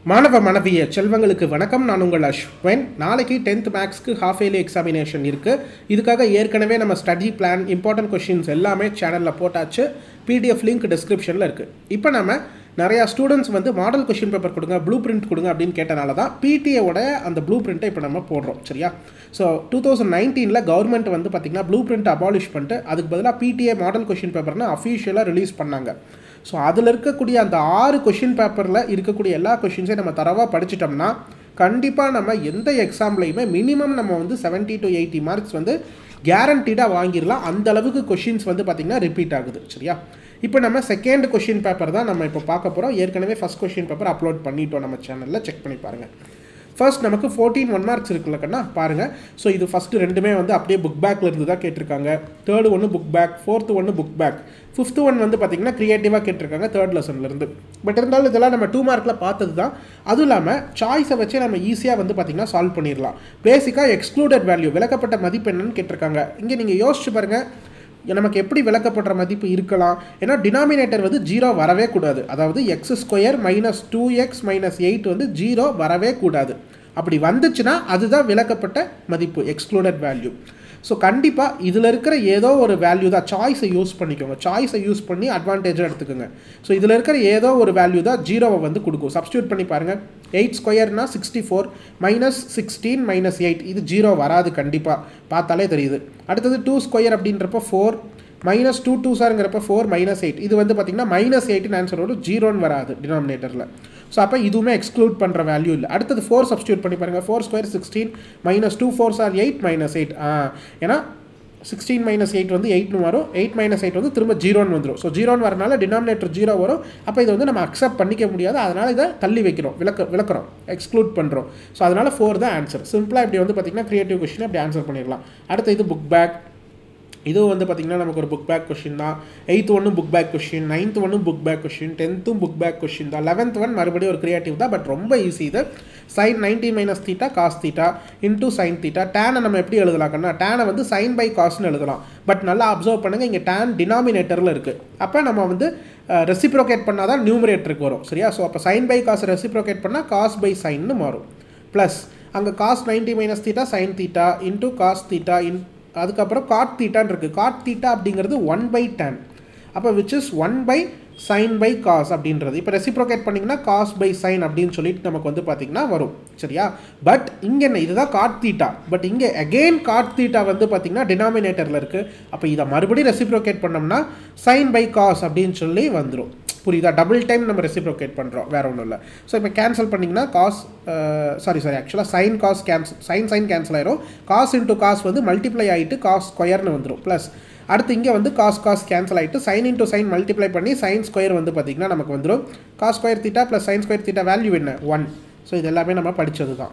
மாணவ மாணவிய செல்வங்களுக்கு வணக்கம் நான் உங்கள் அஸ்வன் நாளைக்கு டென்த் மேக்ஸ்க்கு ஹாஃப் இயர்லி எக்ஸாமினேஷன் இருக்குது இதுக்காக ஏற்கனவே நம்ம ஸ்டடி பிளான் இம்பார்ட்டன்ட் கொஷின்ஸ் எல்லாமே சேனலில் போட்டாச்சு பிடிஎஃப் லிங்க் டிஸ்கிரிப்ஷனில் இருக்குது இப்போ நம்ம நிறையா ஸ்டூடெண்ட்ஸ் வந்து மாடல் கொஷின் பேப்பர் கொடுங்க ப்ளூ பிரிண்ட் கொடுங்க அப்படின்னு கேட்டனால தான் பிடிஏவோட அந்த ப்ளூ பிரிண்ட்டை இப்போ நம்ம போடுறோம் சரியா ஸோ டூ தௌசண்ட் நைன்டீனில் கவர்மெண்ட் வந்து பார்த்திங்கன்னா ப்ளூ பிரிண்ட் அபாலிஷ் பண்ணிட்டு அதுக்கு பதிலாக பிடிஏ மாடல் கொஷின் பேப்பர்னு அஃபீஷியலாக ரிலீஸ் பண்ணாங்க ஸோ அதில் இருக்கக்கூடிய அந்த ஆறு கொஷின் பேப்பரில் இருக்கக்கூடிய எல்லா கொஷின்ஸையும் நம்ம தரவாக படிச்சிட்டோம்னா கண்டிப்பாக நம்ம எந்த எக்ஸாம்லையுமே மினிமம் நம்ம வந்து செவன்ட்டி டு எயிட்டி மார்க்ஸ் வந்து கேரண்டீடாக வாங்கிடலாம் அந்த அளவுக்கு கொஷின்ஸ் வந்து பார்த்திங்கன்னா ரிப்பீட் ஆகுது சரியா இப்போ நம்ம செகண்ட் கொஷின் பேப்பர் தான் நம்ம இப்போ பார்க்க போகிறோம் ஏற்கனவே ஃபஸ்ட் கொஷின் பேப்பர் அப்லோட் பண்ணிட்டோம் நம்ம சேனலில் செக் பண்ணி பாருங்கள் ஃபர்ஸ்ட் நமக்கு ஃபோர்டீன் ஒன் மார்க்ஸ் இருக்குல்ல கண்ணா பாருங்கள் ஸோ இது ஃபஸ்ட்டு ரெண்டுமே வந்து அப்படியே புக் பேக்கில் இருந்து தான் கேட்டிருக்காங்க தேர்டு ஒன்று புக் பேக் ஃபோர்த்து ஒன்று புக் பேக் ஃபிஃப்த்து ஒன் வந்து பார்த்திங்கன்னா க்ரியேட்டிவாக கேட்டிருக்காங்க தேர்ட் லெசன்லேருந்து பட் இருந்தாலும் இதெல்லாம் நம்ம டூ மார்க்கில் பார்த்தது தான் அதுவும் இல்லாமல் சாய்ஸை வச்சு நம்ம ஈஸியாக வந்து பார்த்திங்கன்னா சால்வ் பண்ணிடலாம் பேசிக்காக எக்ஸ்க்ளூடட் வேல்யூ விளக்கப்பட்ட மதிப்பு என்னன்னு கேட்டிருக்காங்க இங்கே நீங்கள் யோசிச்சு பாருங்கள் நமக்கு எப்படி விளக்கப்படுற மதிப்பு இருக்கலாம் ஏன்னா டினாமினேட்டர் வந்து ஜீரோ வரவே கூடாது அதாவது x square minus two x minus eight வந்து ஜீரோ வரவே கூடாது அப்படி வந்துச்சுன்னா அதுதான் விளக்கப்பட்ட மதிப்பு எக்ஸ்க்ளூடட் வேல்யூ ஸோ கண்டிப்பாக இதில் இருக்கிற ஏதோ ஒரு வேல்யூ தான் சாய்ஸை யூஸ் பண்ணிக்கோங்க சாய்ஸை யூஸ் பண்ணி அட்வான்டேஜாக எடுத்துக்கோங்க ஸோ இதில் இருக்கிற ஏதோ ஒரு வேல்யூ தான் ஜீரோவை வந்து கொடுக்கும் சப்ஸ்டியூட் பண்ணி பாருங்கள் எயிட் ஸ்கொயர்னா sixty four minus sixteen minus eight இது ஜீரோ வராது கண்டிப்பாக பார்த்தாலே தெரியுது அடுத்தது டூ ஸ்கொயர் அப்படின்றப்ப ஃபோர் மைனஸ் டூ டூ சாருங்கிறப்ப ஃபோர் மைனஸ் எயிட் இது வந்து பார்த்திங்கன்னா மைனஸ் எயிட்டின் ஆன்சர் வரும் ஜீரோன்னு வராது டினாமினேட்டரில் ஸோ அப்போ இதுவுமே எக்ஸ்க்ளூட் பண்ணுற வேல்யூ இல்லை அடுத்தது ஃபோர் சப்ஸ்டியூட் பண்ணி பாருங்கள் four square sixteen minus two four சார் எயிட் மைனஸ் எயிட் ஏன்னா சிக்ஸ்டீன் மைனஸ் எயிட் வந்து எயிட்னு வரும் எயிட் மைனஸ் எயிட் வந்து திரும்ப ஜீரோன்னு வந்துடும் ஸோ ஜீரோன்னு வரனால டினாமினேட்டர் ஜீரோ வரும் அப்போ இதை வந்து நம்ம அக்செப்ட் பண்ணிக்க முடியாது அதனால் இதை தள்ளி வைக்கிறோம் விளக்க விளக்குறோம் எக்ஸ்க்ளூட் பண்ணுறோம் ஸோ அதனால் ஃபோர் தான் ஆன்சர் சிம்பிளாக இப்படி வந்து பார்த்திங்கன்னா க்ரியேட்டிவ் கொஷின் அப்படி ஆன்சர் பண்ணிடலாம் அடுத்து இது புக் பேக் இதுவும் வந்து பார்த்திங்கன்னா நமக்கு ஒரு புக் பேக் கொஷின் தான் எயித்து ஒன்றும் புக் பேக் கொஷின் நைன்த் ஒன்றும் புக் பேக் கொஷின் டென்த்தும் புக் பேக் கொஷின் தான் லெவன்த் ஒன் மறுபடியும் ஒரு கிரியேட்டிவ் தான் பட் ரொம்ப ஈஸி இது sine ninety minus theta cos theta into sine theta டேனை நம்ம எப்படி எழுதலாம்னா டேனை வந்து சைன் பை காஸ்னு எழுதலாம் பட் நல்லா அப்சர்வ் பண்ணுங்கள் இங்கே டேன் டினாமினேட்டரில் இருக்குது அப்போ நம்ம வந்து ரெசிப்ரோகேட் பண்ணால் தான் நியூமரேட்டருக்கு வரும் சரியா ஸோ அப்போ சைன் பை காஸ் ரெசிப்ரோகேட் பண்ணால் காஸ் பை சைன்னு மாறும் ப்ளஸ் அங்கே cos ninety minus theta sine theta into cos theta in அதுக்கப்புறம் காட் தீட்டான் இருக்குது காட் தீட்டா அப்படிங்கிறது ஒன் பை டென் அப்போ which is one by sine by cos அப்படின்றது இப்போ ரெசிப்ரோகேட் பண்ணிங்கன்னா காஸ் பை சைன் அப்படின்னு சொல்லிட்டு நமக்கு வந்து பார்த்திங்கன்னா வரும் சரியா பட் இங்கே என்ன இதுதான் காட் தீட்டா பட் இங்கே அகெயின் காட் தீட்டா வந்து பார்த்திங்கன்னா டினாமினேட்டரில் இருக்குது அப்போ இதை மறுபடியும் ரெசிப்ரோகேட் பண்ணோம்னா சைன் பை காஸ் அப்படின்னு சொல்லி வந்துடும் புரியுதா டபுள் டைம் நம்ம ரெசிப்ரோகேட் பண்ணுறோம் வேறு ஒன்றும் இல்லை ஸோ இப்போ கேன்சல் பண்ணிங்கன்னா காஸ் சாரி சாரி ஆக்சுவலாக sine cos cancel sine sine cancel ஆயிரும் காஸ் இன்ட்டு காஸ் வந்து மல்டிப்ளை ஆகிட்டு காஸ் ஸ்கொயர்னு வந்துடும் ப்ளஸ் அடுத்து இங்கே வந்து காஸ் காஸ் கேன்சல் ஆகிட்டு சைன் இன்ட்டு சைன் மல்டிப்ளை பண்ணி சைன் ஸ்கொயர் வந்து பார்த்திங்கன்னா நமக்கு வந்துடும் cos square theta plus sine square theta value என்ன ஒன் ஸோ இது எல்லாமே நம்ம படித்தது தான்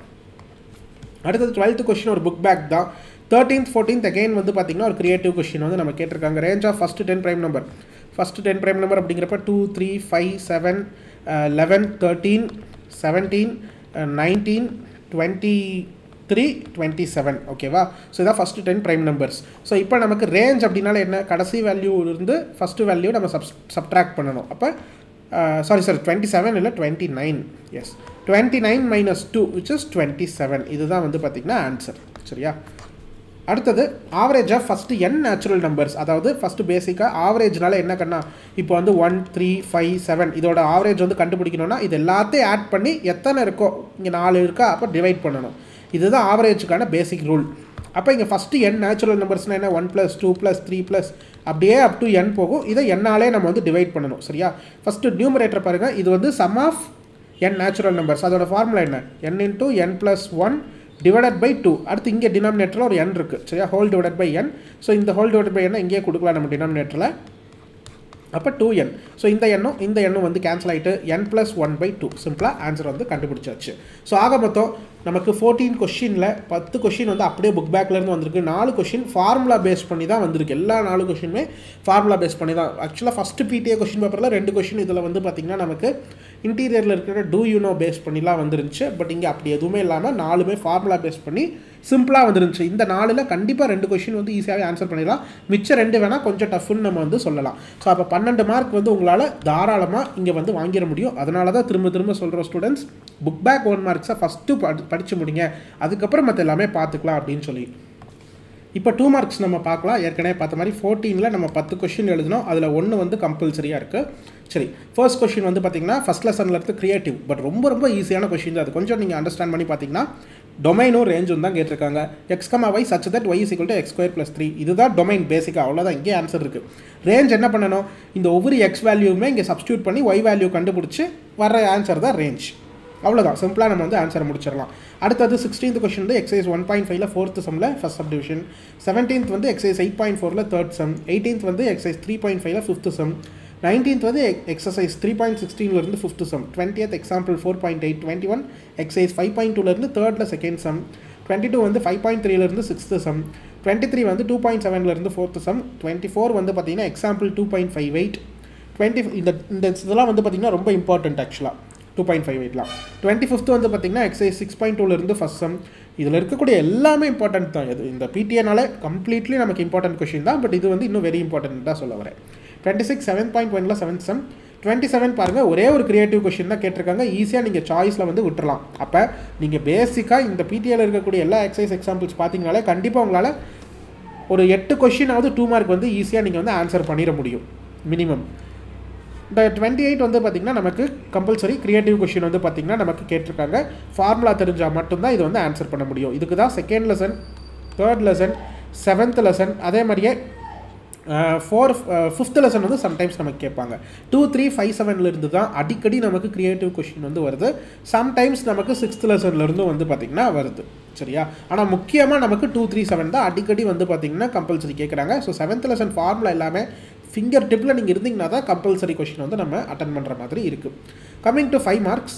அடுத்தது டுவெல்த்து கொஷின் ஒரு புக் பேக் தான் தேர்ட்டீன்த் ஃபோர்டீன்த் அகைன் வந்து பார்த்திங்கன்னா ஒரு கிரியேட்டிவ் கொஷின் வந்து நம்ம கேட்டிருக்காங்க range of first ten prime number first ten prime number அப்படிங்கிறப்ப two three five seven eleven thirteen seventeen nineteen twenty three twenty seven ஓகேவா ஸோ இதான் first ten prime numbers so இப்போ நமக்கு ரேஞ்ச் அப்படின்னால என்ன கடைசி வேல்யூ இருந்து ஃபஸ்ட்டு வேல்யூ நம்ம சப் சப்ட்ராக்ட் பண்ணணும் அப்போ சாரி சாரி டுவெண்ட்டி செவன் இல்லை twenty nine yes twenty nine minus two which is twenty seven இதுதான் வந்து பார்த்திங்கன்னா ஆன்சர் சரியா அடுத்தது ஆவரேஜாக ஃபஸ்ட்டு என் நேச்சுரல் நம்பர்ஸ் அதாவது ஃபஸ்ட்டு பேசிக்காக ஆவரேஜ்னால என்ன கண்ணா இப்போ வந்து ஒன் த்ரீ ஃபைவ் செவன் இதோட ஆவரேஜ் வந்து கண்டுபிடிக்கணும்னா இது எல்லாத்தையும் ஆட் பண்ணி எத்தனை இருக்கோ இங்கே நாலு இருக்கா அப்போ டிவைட் பண்ணணும் இதுதான் ஆவரேஜுக்கான பேசிக் ரூல் அப்போ இங்கே ஃபஸ்ட்டு என் நேச்சுரல் நம்பர்ஸ்னால் என்ன one plus two plus three plus அப்படியே அப் டு என் போகும் இதை என்னாலே நம்ம வந்து டிவைட் பண்ணணும் சரியா ஃபஸ்ட்டு நியூமரேட்டர் பாருங்கள் இது வந்து sum of n natural numbers அதோட ஃபார்முலா என்ன n into n plus one divided by two அடுத்து இங்கே டினாமினேட்டரில் ஒரு என் இருக்குது சரியா whole divided by n so இந்த ஹோல் டிவைட் பை எண்ணை இங்கேயே கொடுக்கலாம் நம்ம டினாமினேட்டரில் அப்போ டூ என் ஸோ இந்த எண்ணும் இந்த எண்ணும் வந்து கேன்சல் ஆகிட்டு n plus one by two சிம்பிளாக ஆன்சர் வந்து கண்டுபிடிச்சாச்சு ஸோ ஆக மொத்தம் நமக்கு ஃபோர்டீன் கொஷினில் பத்து கொஷின் வந்து அப்படியே புக் பேக்லேருந்து வந்திருக்கு நாலு கொஷின் ஃபார்முலா பேஸ் பண்ணி தான் வந்திருக்கு எல்லா நாலு கொஷினுமே ஃபார்முலா பேஸ் பண்ணி தான் ஆக்சுவலாக ஃபஸ்ட்டு பிடிஏ கொஷின் பேப்பரில் ரெண்டு கொஷின் இதில் வந்து பார்த்திங்கன்னா நமக்கு இன்டீரியரில் இருக்கிற டூ யூனோ பேஸ் பண்ணிலாம் வந்துருந்துச்சு பட் இங்கே அப்படி எதுவுமே இல்லாமல் நாலுமே ஃபார்முலா பேஸ் பண்ணி சிம்பிளாக வந்துருந்துச்சு இந்த நாளில் கண்டிப்பாக ரெண்டு கொஷின் வந்து ஈஸியாகவே ஆன்சர் பண்ணிடலாம் மிச்சம் ரெண்டு வேணால் கொஞ்சம் டஃப்னு நம்ம வந்து சொல்லலாம் ஸோ அப்போ பன்னெண்டு மார்க் வந்து உங்களால் தாராளமாக இங்கே வந்து வாங்கிட முடியும் அதனால தான் திரும்ப திரும்ப சொல்கிற ஸ்டூடெண்ட்ஸ் புக் பேக் ஒன் மார்க்ஸை ஃபஸ்ட்டு படி படித்து முடிங்க அதுக்கப்புறம் மற்ற எல்லாமே பார்த்துக்கலாம் அப்படின்னு சொல்லி இப்போ டூ மார்க்ஸ் நம்ம பார்க்கலாம் ஏற்கனவே பார்த்த மாதிரி ஃபோர்டீனில் நம்ம பத்து கொஷின் எழுதினோம் அதில் ஒன்று வந்து கம்பல்சரியாக இருக்குது சரி ஃபர்ஸ்ட் கொஷின் வந்து பார்த்தீங்கன்னா ஃபஸ்ட் லெசனில் இருந்து கிரியேட்டிவ் பட் ரொம்ப ரொம்ப ஈஸியான கொஷின் அது கொஞ்சம் நீங்கள் அண்டர்ஸ்டாண்ட் பண்ணி பார்த்தீங்கன்னா டொமைனும் ரேஞ்சும் தான் கேட்டிருக்காங்க x comma y such that y is two x square plus three இதுதான் டொமைன் பேசிக்காக அவ்வளோதான் இங்கே ஆன்சர் இருக்குது ரேஞ்ச் என்ன பண்ணணும் இந்த ஒவ்வொரு எக்ஸ் வேல்யூமே இங்கே சப்ஸ்டியூட் பண்ணி ஒய் வேல்யூ கண்டுபிடிச்சி வர ஆன்சர் தான் ரேஞ்ச் அவ்வளோதான் சிம்பிளாக நம்ம வந்து ஆன்சரை முடிச்சிடலாம் அடுத்தது சிக்ஸ்டீன்த் கொஷின் வந்து எக்ஸைஸ் ஒன் பாயிண்ட் ஃபைவ்ல ஃபோர்த் சம்மில் ஃபஸ்ட் சப் டிவிஷன் செவன்டீன்த் வந்து எக்ஸைஸ் எயிட் பாயிண்ட் ஃபோரில் தேர்ட் சம் எயிட்டீன்த் வந்து எக்ஸைஸ் த்ரீ பாயிண்ட் ஃபைவ்ல ஃபிஃப்த் சம் நைன்டீன்த் வந்து எக்ஸசைஸ் த்ரீ பாயிண்ட் சிக்ஸ்டீன்லேருந்து fifth sum twentieth example four point eight twenty one exercise five point டூலேருந்து தேர்டில் second sum twenty two வந்து five point த்ரீலேருந்து sixth sum twenty three வந்து two point செவன்லேருந்து fourth some twenty four வந்து பார்த்தீங்கன்னா example two point five eight twenty இந்த இந்த இதெல்லாம் வந்து பார்த்தீங்கன்னா ரொம்ப இம்பார்ட்டன்ட் ஆக்சுவலாக டூ பாயிண்ட் ஃபைவ் எயிட்லாம் டுவெண்ட்டி ஃபிஃப்த் வந்து பார்த்தீங்கன்னா எக்ஸைஸ் சிக்ஸ் பாயிண்ட் டூலேருந்து ஃபஸ்ட் சம் இதில் இருக்கக்கூடிய எல்லாமே இம்பார்ட்டன்ட் தான் இது இந்த பிடிஏனால கம்ப்ளீட்லி நமக்கு இம்பார்ட்டன்ட் கொஷின் தான் பட் இது வந்து இன்னும் வெரி இம்பார்ட்டன்ட் தான் சொல்ல வரேன் டுவெண்ட்டி சிக்ஸ் செவன் பாயிண்ட் ஒனில் செவன்த் சம் டுவெண்ட்டி செவன் பாருங்கள் ஒரே ஒரு கிரியேட்டிவ் கொஷின் தான் கேட்டிருக்காங்க ஈஸியாக நீங்கள் சாய்ஸில் வந்து விட்டுறலாம் அப்போ நீங்கள் பேசிக்காக இந்த பிடிஏல இருக்கக்கூடிய எல்லா எக்ஸைஸ் எக்ஸாம்பிள்ஸ் பார்த்தீங்கனாலே கண்டிப்பாக உங்களால் ஒரு எட்டு கொஷினாவது டூ மார்க் வந்து ஈஸியாக நீங்கள் வந்து ஆன்சர் பண்ணிட முடியும் மினிமம் இந்த டுவெண்ட்டி எயிட் வந்து பார்த்திங்கன்னா நமக்கு கம்பல்சரி கிரியேட்டிவ் கொஷின் வந்து பார்த்திங்கன்னா நமக்கு கேட்டிருக்காங்க ஃபார்முலா தெரிஞ்சால் மட்டும்தான் இது வந்து ஆன்சர் பண்ண முடியும் இதுக்கு தான் second lesson third lesson seventh lesson அதே மாதிரியே ஃபோர் ஃபிஃப்த் லெசன் வந்து சம்டைம்ஸ் நமக்கு கேட்பாங்க டூ த்ரீ ஃபைவ் செவன்லேருந்து தான் அடிக்கடி நமக்கு கிரியேட்டிவ் கொஷின் வந்து வருது சம்டைம்ஸ் நமக்கு சிக்ஸ்த் லெசன்லேருந்தும் வந்து பார்த்திங்கன்னா வருது சரியா ஆனால் முக்கியமாக நமக்கு டூ த்ரீ செவன் தான் அடிக்கடி வந்து பார்த்திங்கன்னா கம்பல்சரி கேட்குறாங்க ஸோ செவன்த் லெசன் ஃபார்முலா எல்லாமே ஃபிங்கர் டிப்பில் நீங்கள் இருந்தீங்கன்னா தான் கம்பல்சரி கொஷின் வந்து நம்ம அட்டன் பண்ணுற மாதிரி இருக்குது coming to five marks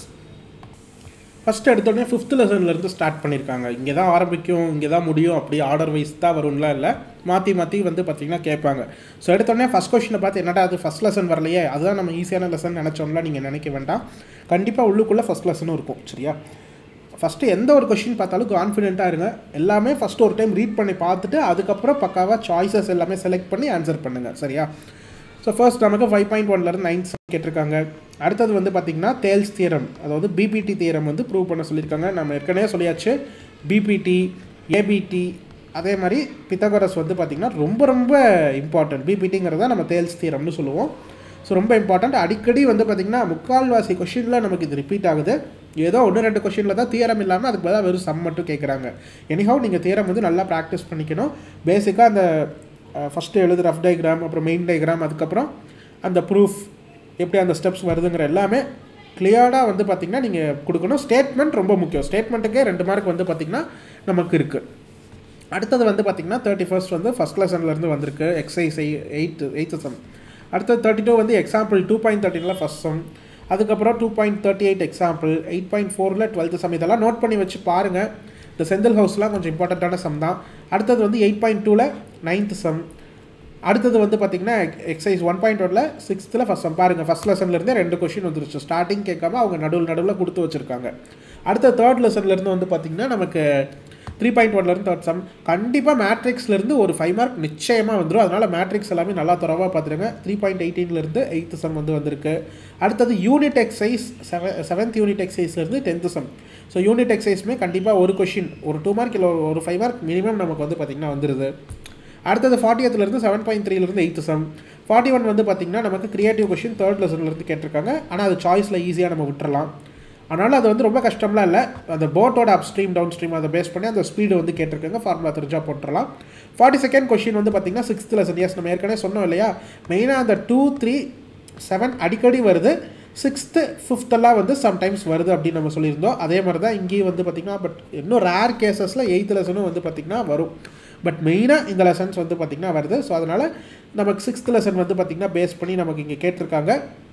first எடுத்தோடனே ஃபிஃப்த் லெசன்லேருந்து ஸ்டார்ட் பண்ணியிருக்காங்க இங்கே தான் ஆரம்பிக்கும் இங்கே தான் முடியும் அப்படி ஆர்டர் வைஸ் தான் வரும்லாம் இல்லை மாற்றி மாற்றி வந்து பார்த்திங்கன்னா கேட்பாங்க ஸோ எடுத்தோடனே ஃபஸ்ட் கொஷினை பார்த்து என்னடா அது ஃபஸ்ட் லெசன் வரலையே அதுதான் நம்ம ஈஸியான லெசன் நினச்சோம்ல நீங்கள் நினைக்க வேண்டாம் கண்டிப்பாக உள்ளுக்குள்ளே ஃபஸ்ட் லெசனும் இருக்கும் சரியா ஃபஸ்ட்டு எந்த ஒரு கொஷின் பார்த்தாலும் கான்ஃபிடென்ட்டாக இருங்க எல்லாமே ஃபஸ்ட்டு ஒரு டைம் ரீட் பண்ணி பார்த்துட்டு அதுக்கப்புறம் பக்காவாக சாய்ஸஸ் எல்லாமே செலக்ட் பண்ணி ஆன்சர் பண்ணுங்கள் சரியா ஸோ ஃபர்ஸ்ட் நமக்கு ஃபைவ் பாயிண்ட் ஒன்லேருந்து நைன்த் கேட்டிருக்காங்க அடுத்தது வந்து பார்த்திங்கன்னா தேல்ஸ் தியரம் அதாவது பிபிடி தியரம் வந்து ப்ரூவ் பண்ண சொல்லியிருக்காங்க நம்ம ஏற்கனவே சொல்லியாச்சு பிபிடி ஏபிடி அதே மாதிரி பித்தகரஸ் வந்து பார்த்திங்கன்னா ரொம்ப ரொம்ப இம்பார்ட்டன்ட் பிபிடிங்கிறத நம்ம தேல்ஸ் தியரம்னு சொல்லுவோம் ஸோ ரொம்ப இம்பார்ட்டண்ட் அடிக்கடி வந்து பார்த்திங்கன்னா முக்கால்வாசி கொஷினில் நமக்கு இது ரிப்பீட் ஆகுது ஏதோ ஒன்று ரெண்டு கொஷினில் தான் தியரம் இல்லாமல் அதுக்கு பதிலாக வெறும் சம் மட்டும் கேட்குறாங்க எனிஹவ் நீங்கள் தியரம் வந்து நல்லா ப்ராக்டிஸ் பண்ணிக்கணும் பேசிக்காக அந்த ஃபஸ்ட்டு எழுது ரஃப் டயக்ராம் அப்புறம் மெயின் டயக்ராம் அதுக்கப்புறம் அந்த ப்ரூஃப் எப்படி அந்த ஸ்டெப்ஸ் வருதுங்கிற எல்லாமே கிளியர்டாக வந்து பார்த்திங்கன்னா நீங்கள் கொடுக்கணும் ஸ்டேட்மெண்ட் ரொம்ப முக்கியம் ஸ்டேட்மெண்ட்டுக்கே ரெண்டு மார்க் வந்து பார்த்திங்கன்னா நமக்கு இருக்குது அடுத்தது வந்து பார்த்திங்கன்னா தேர்ட்டி ஃபர்ஸ்ட் வந்து ஃபஸ்ட் லெசன்லேருந்து வந்திருக்கு எக்ஸைஸ் எயித் எயித்து சம் அடுத்தது தேர்ட்டி டூ வந்து எக்ஸாம்பிள் டூ பாயிண்ட் தேர்ட்டினில் ஃபஸ்ட் சம் அதுக்கப்புறம் two point thirty eight example eight point ஃபோரில் டுவெல்த்து சம் இதெல்லாம் நோட் பண்ணி வச்சு பாருங்கள் இந்த செந்தில் ஹவுஸ்லாம் கொஞ்சம் இம்பார்ட்டண்ட்டான சம் தான் அடுத்தது வந்து எயிட் பாயிண்ட் டூவில் நைன்த் சம் அடுத்தது வந்து பார்த்திங்கன்னா எக்ஸைஸ் ஒன் பாயிண்ட் ஒனில் சிக்ஸ்த்தில் ஃபஸ்ட் சம் பாருங்கள் ஃபஸ்ட் லெசன்லேருந்தே ரெண்டு கொஷின் வந்துருச்சு ஸ்டார்டிங் கேட்காம அவங்க நடுவில் நடுவில் கொடுத்து வச்சுருக்காங்க அடுத்த தேர்ட் லெசன்லேருந்து வந்து பார்த்திங்கன்னா நமக்கு த்ரீ பாயிண்ட் ஒன்லேருந்து தேர்ட் சம் கண்டிப்பாக மேட்ரிக்ஸ்லேருந்து ஒரு ஃபைவ் மார்க் நிச்சயமாக வந்துடும் அதனால் மேட்ரிக்ஸ் எல்லாமே நல்லா தரவாக பார்த்துருங்க த்ரீ பாயிண்ட் எயிட்டீன்லேருந்து எயித்து சம் வந்து வந்திருக்கு அடுத்தது யூனிட் எக்ஸைஸ் செவ செவன்த் யூனிட் எக்ஸைஸ்லேருந்து டென்த்து சம் ஸோ யூனிட் எக்ஸைஸுமே கண்டிப்பாக ஒரு கொஷின் ஒரு டூ மார்க் இல்லை ஒரு ஃபைவ் மார்க் மினிமம் நமக்கு வந்து பார்த்திங்கன்னா வந்துடுது அடுத்தது ஃபார்ட்டியத்துலேருந்து செவன் பாயிண்ட் த்ரீலேருந்து எயித்து சம் ஃபார்ட்டி ஒன் வந்து பார்த்திங்கன்னா நமக்கு கிரியேட்டிவ் கொஷின் தேர்ட் லெசன்லேருந்து கேட்டிருக்காங்க ஆனால் அது சாய்ஸில் ஈஸியாக நம்ம விட்டுறலாம் அதனால் அது வந்து ரொம்ப கஷ்டம்லாம் இல்லை அந்த போட்டோட அப் ஸ்ட்ரீம் டவுன் ஸ்ட்ரீம் அதை பேஸ் பண்ணி அந்த ஸ்பீடு வந்து கேட்டிருக்காங்க ஃபார்முலா தெரிஞ்சால் போட்டுடலாம் ஃபார்ட்டி செகண்ட் கொஷின் வந்து பார்த்திங்கன்னா சிக்ஸ்த் லெசன் எஸ் நம்ம ஏற்கனவே சொன்னோம் இல்லையா மெயினாக அந்த டூ த்ரீ செவன் அடிக்கடி வருது சிக்ஸ்த்து ஃபிஃப்த்தெல்லாம் வந்து சம்டைம்ஸ் வருது அப்படின்னு நம்ம சொல்லியிருந்தோம் அதே மாதிரி தான் இங்கேயும் வந்து பார்த்திங்கன்னா பட் இன்னும் ரேர் கேசஸில் எயித் லெசனும் வந்து பார்த்திங்கன்னா வரும் பட் மெயினாக இந்த லெசன்ஸ் வந்து பார்த்திங்கன்னா வருது ஸோ அதனால் நமக்கு சிக்ஸ்த் லெசன் வந்து பார்த்திங்கன்னா பேஸ் பண்ணி நமக்கு இங்கே கேட்டிருக்காங்க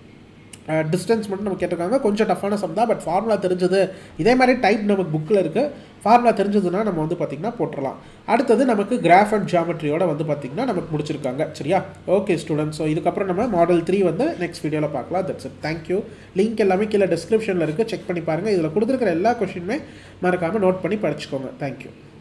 டிஸ்டன்ஸ் மட்டும் நம்ம கேட்டிருக்காங்க கொஞ்சம் டஃப்பான சம் தான் பட் ஃபார்முலா தெரிஞ்சது இதே மாதிரி டைப் நமக்கு புக்கில் இருக்குது ஃபார்முலா தெரிஞ்சதுன்னா நம்ம வந்து பார்த்திங்கன்னா போட்டுடலாம் அடுத்தது நமக்கு கிராஃப் அண்ட் ஜாமெட்ரியோட வந்து பார்த்திங்கன்னா நமக்கு முடிச்சிருக்காங்க சரியா ஓகே ஸ்டூடெண்ட் ஸோ இதுக்கப்புறம் நம்ம மாடல் த்ரீ வந்து நெக்ஸ்ட் வீடியோவில் பார்க்கலாம் தட்ஸ் இட் தேங்க்யூ லிங்க் எல்லாமே கீழே டிஸ்கிரிப்ஷனில் இருக்குது செக் பண்ணி பாருங்கள் இதில் கொடுத்துருக்கிற எல்லா கொஷினுமே மறக்காமல் நோட் பண்ணி படிச்சுக்கோங்க தேங்க்யூ